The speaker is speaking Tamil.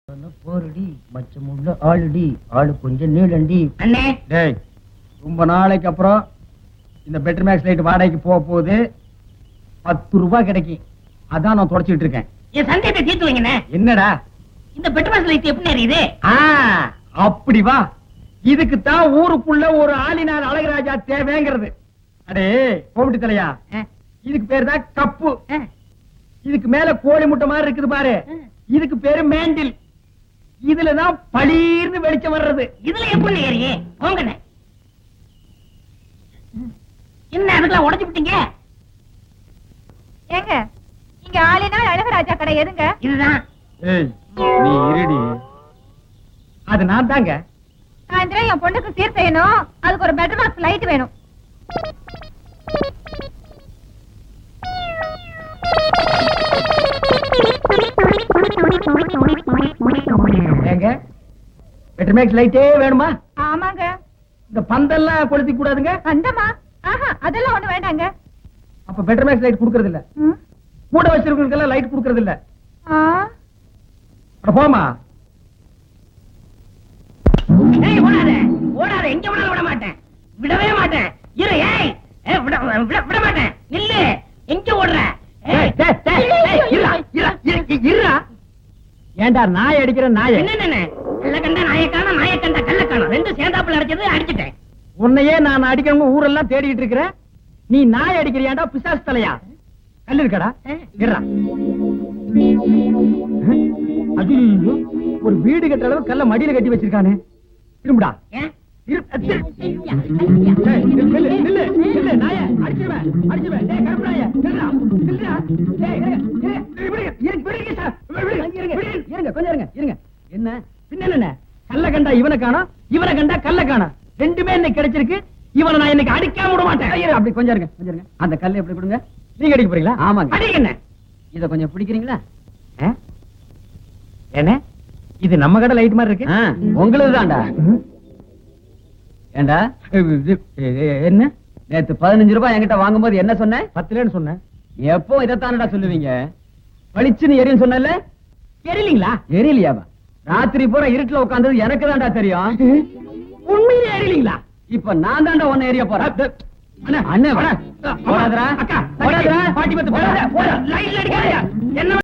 போரடி மச்சமுள்ள ஆளுடி ஆளு கொஞ்சம் நீளண்டி அண்ணே டேய் ரொம்ப நாளைக்கு அப்புறம் இந்த பெட்டர் மேக்ஸ் லைட் வாடகைக்கு போக போகுது பத்து ரூபாய் கிடைக்கும் அதான் நான் தொடச்சிட்டு இருக்கேன் என் சந்தேகத்தை தீர்த்து வைங்கண்ணே என்னடா இந்த பெட்ரோல் லைட் எப்படி எரியுது ஆ அப்படி வா இதுக்கு தான் ஊருக்குள்ள ஒரு ஆளினார் அழகராஜா தேவைங்கிறது அடே கோமிட்டி தலையா ஆ, இதுக்கு பேரு தான் கப்பு ஆ, இதுக்கு மேல கோழி முட்டை மாதிரி இருக்குது பாரு ஆ. இதுக்கு பேரு மேண்டில் இதுலதான் பளீர்னு வெளிச்சம் வர்றது இதுல எப்படி ஏறியே போங்கண்ணே என்ன அதுக்கெல்லாம் உடைச்சு விட்டீங்க ஏங்க இங்க ஆளினால் அழகராஜா கடை எதுங்க இதுதான் ஏய் நீ இருடி அது நான் தாங்க சாயந்தரம் என் பொண்ணுக்கு சீர் செய்யணும் அதுக்கு ஒரு பெட்டர் பாக்ஸ் லைட் வேணும் ஏங்க பெட்டர் மேக்ஸ் லைட்டே வேணுமா ஆமாங்க இந்த பந்தெல்லாம் கொளுத்தி கூடாதுங்க அந்தமா ஆஹா அதெல்லாம் ஒண்ணு வேண்டாங்க அப்ப பெட்டர் மேக்ஸ் லைட் கொடுக்கறது இல்ல ம். கூட வச்சிருக்கவங்களுக்கு எல்லாம் லைட் கொடுக்கறது இல்ல ஆ, அட போமா ஏய் ஓடாத ஓடாத எங்க விடாத விட மாட்டேன் விடவே மாட்டேன் இரு ஏய் ஏய், விட விட விட மாட்டேன் நில்லு எங்க ஓடுற ஏய், டேய், டேய், டேய், இருடா, இருடா, இரு, இரு, இருடா. ஏன்டா நாய் அடிக்கிற நாய என்ன கல்ல கண்ட நாயக்கான நாயக்கண்ட கல்ல காணும் ரெண்டும் சேர்ந்தாப்புல அடிச்சது அடிச்சிட்டேன் உன்னையே நான் அடிக்கணும் ஊரெல்லாம் தேடிட்டு இருக்கிறேன் நீ நாய் அடிக்கிறியாண்டா பிசாசு தலையா கல்லு இருக்கடா இருடா ஐயோ ஒரு வீடு கட்டுற அளவு கல்ல மடியில கட்டி வச்சிருக்கானே திரும்புடா ஏன் இரு, அத்து. டேய், நில்லு, நில்லு, நில்லு, நாயே, அடிச்சிருவேன், அடிச்சிருவேன். டேய், கருப்பு நாயே, நில்லுடா, நில்லுடா. டேய், இருங்க, இருங்க, விடுங்க, இருங்க, விடுங்க சார், விடுங்க, இருங்க, இருங்க, கொஞ்சம் இருங்க, இருங்க. என்ன பின்ன என்ன கல்ல கண்டா இவனை காணோம் இவனை கண்டா கல்ல காணோம் ரெண்டுமே இன்னைக்கு கிடைச்சிருக்கு இவனை நான் இன்னைக்கு அடிக்காம விட மாட்டேன் ஐயோ, அப்படி கொஞ்சம் இருங்க கொஞ்சம் இருங்க அந்த கல்லை எப்படி கொடுங்க நீங்க அடிக்க போறீங்களா ஆமாங்க அடிக்கண்ணே இத கொஞ்சம் பிடிக்கிறீங்களா ஆ? என்ன இது நம்ம கடை லைட் மாதிரி இருக்கு உங்களுக்கு தான்டா ஏண்டா என்ன நேத்து பதினஞ்சு ரூபாய் என்கிட்ட வாங்கும்போது என்ன சொன்ன பத்துலன்னு சொன்னேன் எப்போ இதைத்தானடா சொல்லுவீங்க பளிச்சுன்னு எரியும் சொன்னல எரியலீங்களா எரியலையாவா ராத்திரி பூரா இருட்டுல உட்கார்ந்தது எனக்கு தான்டா தெரியும் உண்மையிலே எரியலீங்களா இப்ப நான் தான்டா ஒன்னு எரிய போறேன் அண்ணே அண்ணே போடாதடா அக்கா போடாதடா பாட்டி பத்து போடாத போடா லைன்ல அடிக்காத என்ன